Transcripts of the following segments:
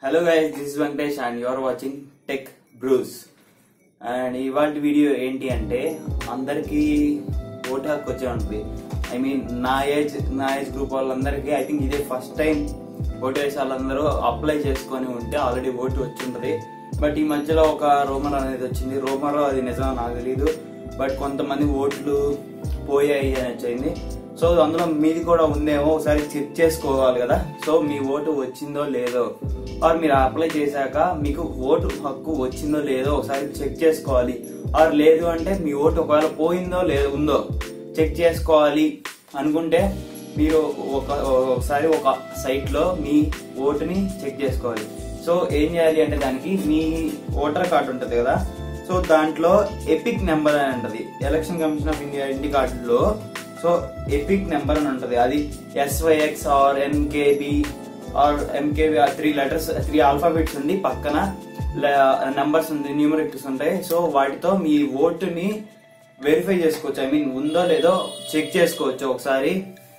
hello guys this is Venkatesh and you are watching Tech Brews and ఇవాళ video ఏంటి అంటే అందరికి ఓటు హక్కు వచ్చే ఉంటుంది ఐ మీన్ నా ఏజ్ నా ఏజ్ గ్రూప్ వాళ్ళందరికీ ఐ థింక్ ఇదే ఫస్ట్ టైం ఓటు వేసే వాళ్ళందరూ అప్లై చేసుకొని ఉంటే ఆల్రెడీ ఓటు వచ్చి ఉంటుంది బట్ ఈ మధ్యలో ఒక రోమర్ అనేది వచ్చింది రోమర్ అది నిజమో నాకు తెలియదు బట్ కొంతమంది ఓట్లు పోయాయి అని వచ్చింది సో అందులో మీది కూడా ఉందేమో ఒకసారి చెక్ చేసుకోవాలి కదా సో మీ ఓటు వచ్చిందో లేదో ఆర్ మీరు అప్లై చేశాక మీకు ఓటు హక్కు వచ్చిందో లేదో ఒకసారి చెక్ చేసుకోవాలి ఆర్ లేదు అంటే మీ ఓటు ఒకవేళ పోయిందో లేదో ఉందో చెక్ చేసుకోవాలి అనుకుంటే మీరు ఒక ఒకసారి ఒక సైట్ లో మీ ఓటుని చెక్ చేసుకోవాలి సో ఏం చేయాలి అంటే దానికి మీ ఓటర్ కార్డు ఉంటుంది కదా సో దాంట్లో ఎపిక్ నెంబర్ అని ఉంటది ఎలక్షన్ కమిషన్ ఆఫ్ ఇండియా ఇంటి కార్డులో సో ఎపిక్ నెంబర్ అని ఉంటది అది SYX or NKB or MKB three letters three alphabets ఉండి పక్కన నెంబర్స్ ఉంది న్యూమరిక్స్ ఉంటాయి సో వాటితో మీ ఓటుని వెరిఫై చేసుకోవచ్చు ఐ మీన్ ఉందో లేదో చెక్ చేసుకోవచ్చు ఒకసారి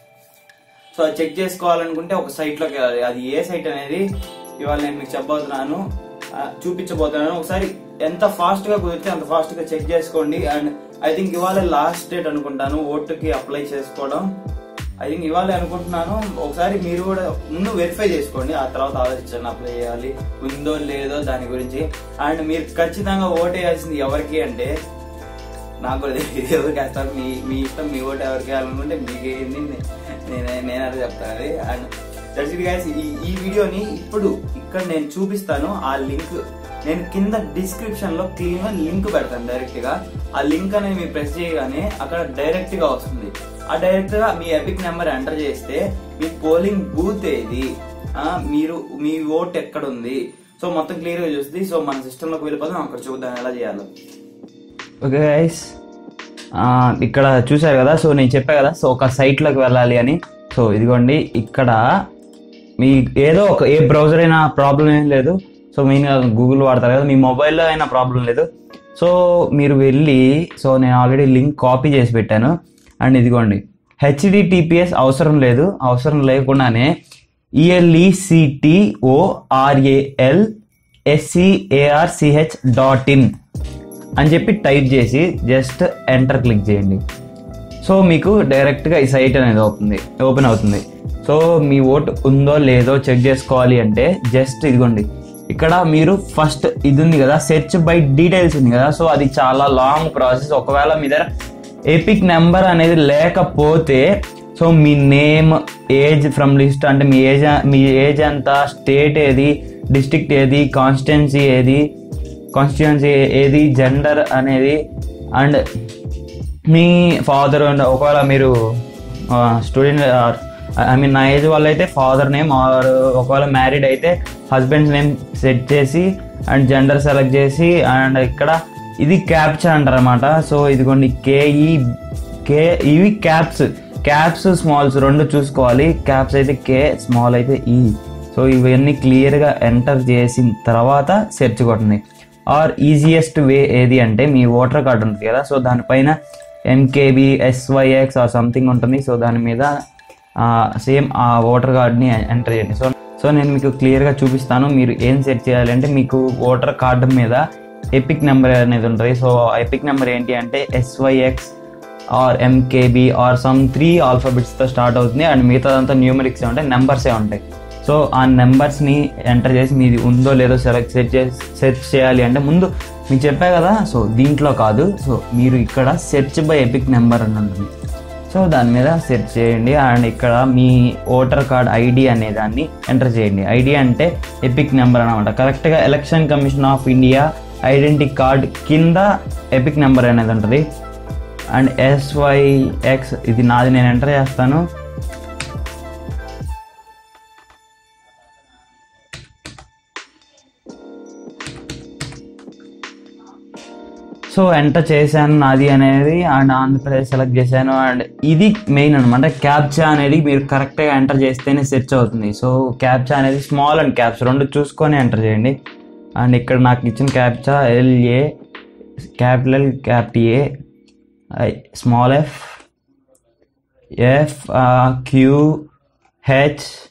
సో అది చెక్ చేసుకోవాలనుకుంటే ఒక సైట్ లోకి వెళ్ళాలి అది ఏ సైట్ అనేది ఇవాళ నేను మీకు చెప్పబోతున్నాను ఆ, చూపించబోతున్నాను ఒకసారి ఎంత ఫాస్ట్ గా కుదిరితే అంత ఫాస్ట్ గా చెక్ చేసుకోండి అండ్ ఐ థింక్ ఇవాళ లాస్ట్ డేట్ అనుకుంటాను ఓటుకి అప్లై చేసుకోవడం ఐ థింక్ ఇవాళ అనుకుంటున్నాను ఒకసారి మీరు కూడా ముందు వెరిఫై చేసుకోండి ఆ తర్వాత ఆలోచించండి అప్లై చేయాలి ఉందో లేదో దాని గురించి అండ్ మీరు ఖచ్చితంగా ఓటు వేయాల్సింది ఎవరికి అంటే నాకు కూడా తెలియదు ఎవరికి వేస్తారు మీ మీ ఇష్టం మీ ఓటు ఎవరికి వేయాలనుకుంటే మీకు ఏంది నేనే నేనైతే చెప్తాను అది అండ్ దట్స్ ఇట్ గైస్ ఈ ఈ వీడియోని ఇప్పుడు ఇక్కడ నేను చూపిస్తాను ఆ లింక్ నేను కింద డిస్క్రిప్షన్ లో క్లీన్ గా లింక్ పెడతాను డైరెక్ట్ గా ఆ లింక్ అనేది మీరు ప్రెస్ చేయగానే అక్కడ డైరెక్ట్ గా వస్తుంది ఆ డైరెక్ట్ గా మీ ఎపిక్ నెంబర్ ఎంటర్ చేస్తే మీ పోలింగ్ బూత్ ఏది ఆ, మీరు మీ ఓట్ ఎక్కడ ఉంది సో మొత్తం క్లియర్ గా చూస్తుంది సో మన సిస్టమ్ లోకి వెళ్ళిపోతాం అక్కడ చూద్దాం ఎలా చేయాలో ఓకే గైస్ ఇక్కడ చూసారు కదా సో నేను చెప్పా కదా సో ఒక సైట్లోకి వెళ్ళాలి అని సో ఇదిగోండి ఇక్కడ మీ ఏదో ఒక ఏ బ్రౌజర్ అయినా ప్రాబ్లం ఏం లేదు సో మెయిన్గా గూగుల్ వాడతారు కదా మీ మొబైల్లో అయినా ప్రాబ్లం లేదు సో మీరు వెళ్ళి సో నేను ఆల్రెడీ లింక్ కాపీ చేసి పెట్టాను అండ్ ఇదిగోండి హెచ్డిటిపిఎస్ అవసరం లేదు అవసరం లేకుండానే ఈఎల్ఈసిటిఓఆర్ఏఎల్ ఎస్సిఏఆర్సిహెచ్ డాట్ ఇన్ అని చెప్పి టైప్ చేసి జస్ట్ ఎంటర్ క్లిక్ చేయండి సో మీకు డైరెక్ట్గా ఈ సైట్ అనేది అవుతుంది ఓపెన్ అవుతుంది సో మీ ఓట్ ఉందో లేదో చెక్ చేసుకోవాలి అంటే జస్ట్ ఇదిగోండి ఇక్కడ మీరు ఫస్ట్ ఇది ఉంది కదా సెర్చ్ బై డీటెయిల్స్ ఉంది కదా సో అది చాలా లాంగ్ ప్రాసెస్ ఒకవేళ మీ దగ్గర ఎపిక్ నెంబర్ అనేది లేకపోతే సో మీ నేమ్ ఏజ్ ఫ్రమ్ లిస్ట్ అంటే మీ ఏజ్ మీ ఏజ్ ఎంత స్టేట్ ఏది డిస్ట్రిక్ట్ ఏది కాన్స్టిట్యున్సీ ఏది కాన్స్టిట్యున్సీ ఏది జెండర్ అనేది అండ్ మీ ఫాదర్ అండ్ ఒకవేళ మీరు స్టూడెంట్ ఐ మీన్ నా ఏజ్ వాళ్ళు అయితే ఫాదర్ నేమ్ ఆర్ ఒకవేళ మ్యారీడ్ అయితే హస్బెండ్ నేమ్ సెట్ చేసి అండ్ జెండర్ సెలెక్ట్ చేసి అండ్ ఇక్కడ ఇది క్యాప్చర్ అంటారు అనమాట సో ఇదిగోండి కేఈ కే ఇవి క్యాప్స్ క్యాప్స్ స్మాల్స్ రెండు చూసుకోవాలి క్యాప్స్ అయితే కే స్మాల్ అయితే ఈ సో ఇవన్నీ క్లియర్గా ఎంటర్ చేసిన తర్వాత సెర్చ్ కొట్టండి ఆర్ ఈజియెస్ట్ వే ఏది అంటే మీ ఓటర్ కార్డు ఉంటుంది కదా సో దానిపైన ఎంకేబి ఎస్వైఎక్స్ ఆర్ సంథింగ్ ఉంటుంది సో దాని మీద సేమ్ ఆ ఓటర్ కార్డ్ని ఎంటర్ చేయండి సో సో నేను మీకు క్లియర్గా చూపిస్తాను మీరు ఏం సెట్ చేయాలంటే మీకు ఓటర్ కార్డు మీద ఎపిక్ నెంబర్ అనేది ఉంటుంది సో ఎపిక్ నెంబర్ ఏంటి అంటే SYX or MKB or some three ఆల్ఫాబెట్స్తో స్టార్ట్ అవుతుంది అండ్ మిగతాదంతా న్యూమరిక్సే ఉంటాయి నెంబర్సే ఉంటాయి సో ఆ నెంబర్స్ని ఎంటర్ చేసి మీది ఉందో లేదో సెలెక్ట్ సెట్ చేసి సెర్చ్ చేయాలి అంటే ముందు మీకు చెప్పా కదా సో దీంట్లో కాదు సో మీరు ఇక్కడ సెర్చ్ బై ఎపిక్ నెంబర్ అని ఉంటుంది సో దాని మీద సెర్చ్ చేయండి అండ్ ఇక్కడ మీ ఓటర్ కార్డ్ ఐడి అనే దాన్ని ఎంటర్ చేయండి ఐడి అంటే ఎపిక్ నెంబర్ అనమాట కరెక్ట్గా Election Commission of India identity card కింద ఎపిక్ నెంబర్ అనేది ఉంటుంది అండ్ ఎస్వైఎక్స్ ఇది నాది నేను ఎంటర్ చేస్తాను సో ఎంటర్ చేశాను నాది అనేది అండ్ ఆంధ్రప్రదేశ్ సెలెక్ట్ చేశాను అండ్ ఇది మెయిన్ అనమాట క్యాప్చా అనేది మీరు కరెక్ట్గా ఎంటర్ చేస్తేనే సెర్చ్ అవుతుంది సో క్యాప్చా అనేది స్మాల్ అండ్ క్యాప్స్ రెండు చూసుకొని ఎంటర్ చేయండి అండ్ ఇక్కడ నాకు ఇచ్చిన captcha LA capital capital A small F F Q H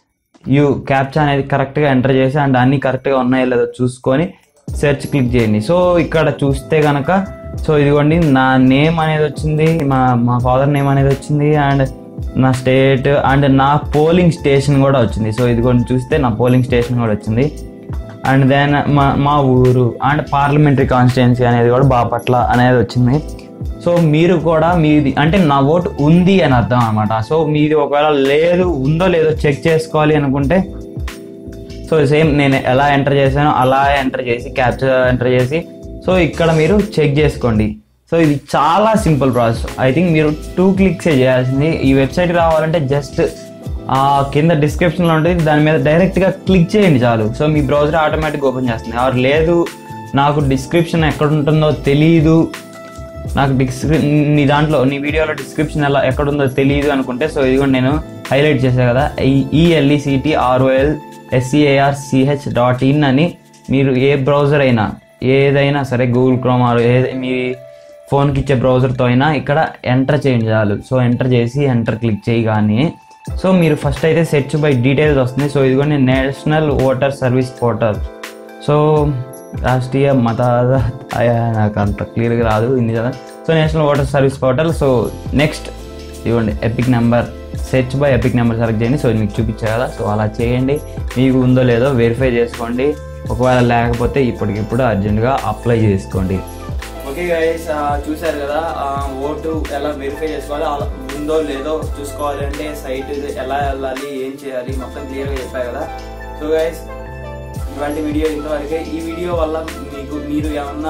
U captcha అనేది కరెక్ట్గా ఎంటర్ చేసి అండ్ అన్ని కరెక్ట్గా ఉన్నాయో లేదో చూసుకొని సెర్చ్ క్లిక్ చేయండి సో ఇక్కడ చూస్తే కనుక సో ఇదిగోండి నా నేమ్ అనేది వచ్చింది మా మా ఫాదర్ నేమ్ అనేది వచ్చింది అండ్ నా స్టేట్ అండ్ నా పోలింగ్ స్టేషన్ కూడా వచ్చింది సో ఇదిగోండి చూస్తే నా పోలింగ్ స్టేషన్ కూడా వచ్చింది అండ్ దెన్ మా మా ఊరు అండ్ పార్లమెంటరీ కాన్స్టిట్యున్సీ అనేది కూడా బాపట్ల అనేది వచ్చింది సో మీరు కూడా మీది అంటే నా ఓటు ఉంది అని అర్థం అనమాట సో మీది ఒకవేళ లేదు ఉందో లేదో చెక్ చేసుకోవాలి అనుకుంటే సో సేమ్ నేను ఎలా ఎంటర్ చేశానో అలా ఎంటర్ చేసి క్యాప్చర్ ఎంటర్ చేసి సో ఇక్కడ మీరు చెక్ చేసుకోండి సో ఇది చాలా సింపుల్ ప్రాసెస్ ఐ థింక్ మీరు టూ క్లిక్స్ చేయాల్సింది ఈ వెబ్సైట్ రావాలంటే జస్ట్ ఆ కింద డిస్క్రిప్షన్లో ఉంటుంది దాని మీద డైరెక్ట్గా క్లిక్ చేయండి చాలు సో మీ బ్రౌజర్ ఆటోమేటిక్ ఓపెన్ చేస్తుంది ఆర్ లేదు నాకు డిస్క్రిప్షన్ ఎక్కడ ఉంటుందో తెలియదు నాకు డిస్క్రి నీ దాంట్లో నీ వీడియోలో డిస్క్రిప్షన్ ఎలా ఎక్కడ ఉందో తెలియదు అనుకుంటే సో ఇది కూడా నేను హైలైట్ చేశాను కదా ELECT ROL SCAR CH dot in అని మీరు ఏ బ్రౌజర్ అయినా ఏదైనా సరే గూగుల్ క్రోమ్ ఆర్ ఏ మీ ఫోన్కి ఇచ్చే బ్రౌజర్తో అయినా ఇక్కడ ఎంటర్ చేయండి చాలు సో ఎంటర్ చేసి ఎంటర్ క్లిక్ చేయగానే సో మీరు ఫస్ట్ అయితే సెర్చ్ బై డీటెయిల్స్ వస్తుంది సో ఇది కూడా national voter service portal so రాష్ట్రీయ మత అయ్యా, నాకు అంత క్లియర్గా రాదు హిందీ కదా so national voter service portal so next ఇవ్వండి epic number search by EPIC number select చేయండి సో ఇది మీకు చూపించా కదా సో అలా చేయండి మీకు ఉందో లేదో వెరిఫై చేసుకోండి ఒకవేళ లేకపోతే ఇప్పటికిప్పుడు అర్జెంటుగా అప్లై చేసుకోండి ఓకే గైస్ చూసారు కదా ఆ, ఓటు ఎలా వెరిఫై చేసుకోవాలి అలా ఉందో లేదో చూసుకోవాలి అంటే సైట్ ఎలా వెళ్ళాలి ఏం చేయాలి మొత్తం క్లియర్గా చెప్పారు కదా సో గైస్ ఇలాంటి వీడియో ఇంతవరకే ఈ వీడియో వల్ల మీకు మీరు ఏమన్నా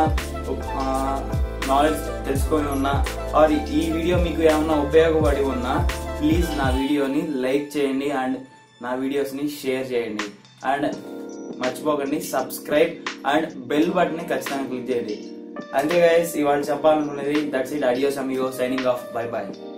నాలెడ్జ్ తెలుసుకొని ఉన్నా ఆర్ ఈ వీడియో మీకు ఏమన్నా ఉపయోగపడి ఉన్నా ప్లీజ్ నా వీడియోని లైక్ చేయండి అండ్ నా వీడియోస్ని షేర్ చేయండి అండ్ మర్చిపోకండి సబ్స్క్రైబ్ అండ్ బెల్ బటన్ని ఖచ్చితంగా క్లిక్ చేయండి అంతే గైస్ ఇవాళ చెప్పాలనుకున్నది that's it adios amigo signing off bye bye